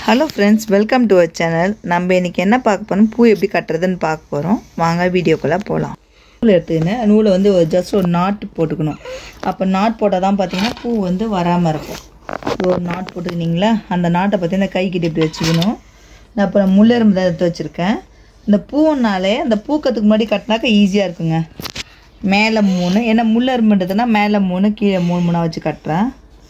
hello friends welcome to our channel நம்ம இன்றைக்கி என்ன பார்க்க போகிறோம் பூ எப்படி கட்டுறதுன்னு பார்க்க போகிறோம் வாங்க வீடியோக்குள்ளே போகலாம் நூல் எடுத்துக்கினேன் நூலை வந்து ஜஸ்ட் ஒரு நாட்டு போட்டுக்கணும் அப்போ நாட் போட்டால் தான் பார்த்தீங்கன்னா பூ வந்து வராமல் இருக்கும் இது ஒரு நாட் போட்டுக்கினீங்களா அந்த நாட்டை பார்த்தீங்கன்னா கைக்கிட்ட இப்படி வச்சுக்கணும் நான் அப்புறம் முள்ளெரும்பு தான் எடுத்து வச்சுருக்கேன் இந்த பூனாலே அந்த பூக்கத்துக்கு முன்னாடி கட்டினாக்கா ஈஸியாக இருக்குங்க மேலே மூணு ஏன்னா முள்ளெரும்புன்றதுன்னா மேலே மூணு கீழே மூணு மூணாக வச்சு கட்டுறேன்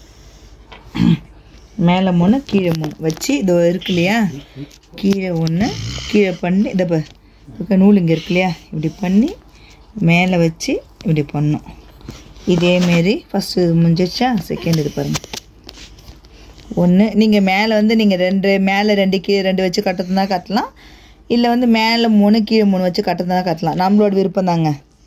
மேலே மூணு கீழே மூணு வச்சு இது இருக்கு இல்லையா கீழே ஒன்று கீழே பண்ணி இதை ப இருக்க நூல் இங்கே இருக்கு இல்லையா இப்படி பண்ணி மேலே வச்சு இப்படி பண்ணும் இதேமாரி ஃபஸ்ட்டு இது முடிஞ்சிருச்சா செகண்ட் இது பாருங்கள் ஒன்று நீங்கள் மேலே வந்து நீங்கள் ரெண்டு மேலே ரெண்டு கீழே ரெண்டு வச்சு கட்டுறதுனா கட்டலாம் இல்லை வந்து மேலே மூணு கீழே மூணு வச்சு கட்டுறதுனா கட்டலாம் நம்மளோட விருப்பம் தாங்க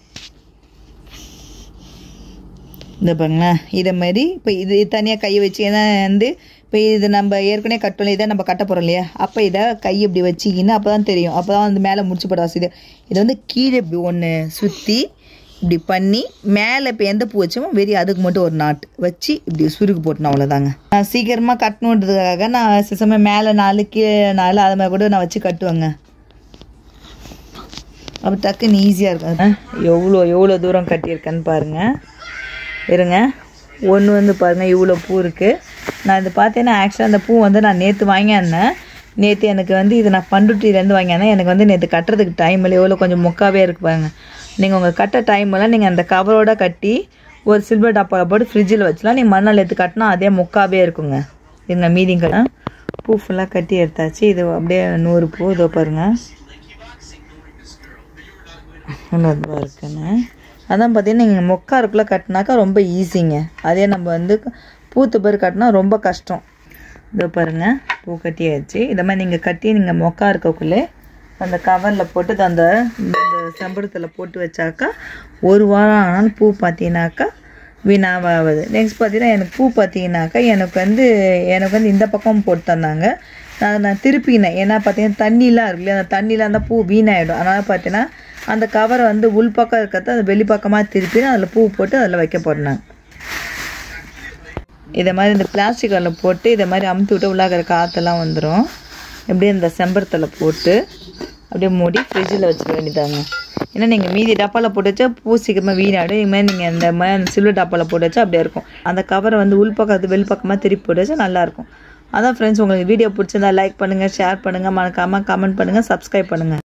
இந்த பாருங்களேன் இதை மாதிரி இப்போ இது தனியாக கையை வச்சு ஏன்னா வந்து இப்போ இது நம்ம ஏற்கனவே கட்டணும் இதை நம்ம கட்ட போகிறோம் இல்லையா அப்போ இதை கை இப்படி வச்சிக்கின்னு அப்போ தான் தெரியும் அப்போ தான் வந்து மேலே முடிச்சு போட வசதி இது வந்து கீழே இப்படி ஒன்று சுற்றி இப்படி பண்ணி மேலே இப்போ எந்த பூ வச்சோமோ வெறி அதுக்கு மட்டும் ஒரு நாட்டு வச்சு இப்படி சுருக்கு போட்டணும் அவ்வளோதாங்க நான் சீக்கிரமாக கட்டணுன்றதுக்காக நான் சிசமே மேலே நாலு கீழே நாலு அது மாதிரி கூட நான் வச்சு கட்டுவேங்க அப்போ டக்குன்னு ஈஸியாக இருக்கும் எவ்வளோ எவ்வளோ தூரம் கட்டியிருக்கேன்னு பாருங்கள் இருங்க ஒன்று வந்து பாருங்கள் இவ்வளோ பூ இருக்குது நான் இது பார்த்தேன்னா ஆக்சுவலாக அந்த பூ வந்து நான் நேற்று வாங்கியிருந்தேன் நேற்று எனக்கு வந்து இது நான் பண்டுட்டிலேருந்து வாங்கியிருந்தேன் எனக்கு வந்து நேற்று கட்டுறதுக்கு டைம் இல்லை எவ்வளோ கொஞ்சம் மொக்காவே இருக்கு பாருங்க நீங்கள் உங்கள் கட்ட டைமெல்லாம் நீங்கள் அந்த கவரோட கட்டி ஒரு சில்வர் டப்பாவில் போட்டு ஃப்ரிட்ஜில் வச்சுலாம் நீங்கள் மறுநாள் எடுத்து கட்டினா அதே மொக்காவே இருக்குங்க இருங்க மீதிங் கட்ட பூ ஃபுல்லாக கட்டி எடுத்தாச்சு இது அப்படியே நூறு பூ இதோ பாருங்கள் இன்னொரு இருக்குன்னு அதான் பார்த்தீங்கன்னா நீங்கள் மொக்கா இருக்குள்ள கட்டினாக்கா ரொம்ப ஈஸிங்க அதே நம்ம வந்து பூத்து பேர் கட்டினா ரொம்ப கஷ்டம் இதோ பாருங்கள் பூ கட்டியாச்சு இதை மாதிரி நீங்கள் கட்டி நீங்கள் மொக்கா இருக்கக்குள்ளே அந்த கவரில் போட்டு அந்த இந்த செம்பருத்தில் போட்டு வச்சாக்கா ஒரு வாரம் ஆனாலும் பூ பார்த்தீங்கன்னாக்கா வீணாவாகுது நெக்ஸ்ட் பார்த்தீங்கன்னா எனக்கு பூ பார்த்தீங்கன்னாக்கா எனக்கு வந்து எனக்கு வந்து இந்த பக்கம் போட்டு தந்தாங்க நான் நான் திருப்பினேன் ஏன்னா பார்த்தீங்கன்னா தண்ணிலாம் இருக்கு இல்லையா அந்த தண்ணியில் அந்த பூ வீணாயிடும் அதனால் பார்த்தீங்கன்னா அந்த கவரை வந்து உள் பக்கம் இருக்கிறத அது வெளிப்பக்கமாக திருப்பி அதில் பூ போட்டு அதில் வைக்க போடுனாங்க இதை மாதிரி இந்த பிளாஸ்டிக் கவரில் போட்டு இதை மாதிரி அமுத்தி விட்டு உள்ளாகிற காற்றெல்லாம் வந்துடும் எப்படியே இந்த செம்பரத்தில் போட்டு அப்படியே மூடி ஃப்ரிட்ஜில் வச்சுக்க வேண்டியதாங்க ஏன்னா நீங்கள் மீதி டப்பாவில் போட்டு வச்சா பூ சீக்கிரமாக வீணாடும் இது மாதிரி நீங்கள் இந்த மாதிரி சில்வர் டப்பாவில் போட்டு வச்சா அப்படியே இருக்கும் அந்த கவரை வந்து உள் பக்கத்து வெளி பக்கமாக திருப்பி போட்டு வச்சா நல்லாயிருக்கும் அதான் ஃப்ரெண்ட்ஸ் உங்களுக்கு வீடியோ பிடிச்சிருந்தா லைக் பண்ணுங்கள் ஷேர் பண்ணுங்கள் மறக்காமல் கமெண்ட் பண்ணுங்கள் சப்ஸ்கிரைப் பண்ணுங்கள்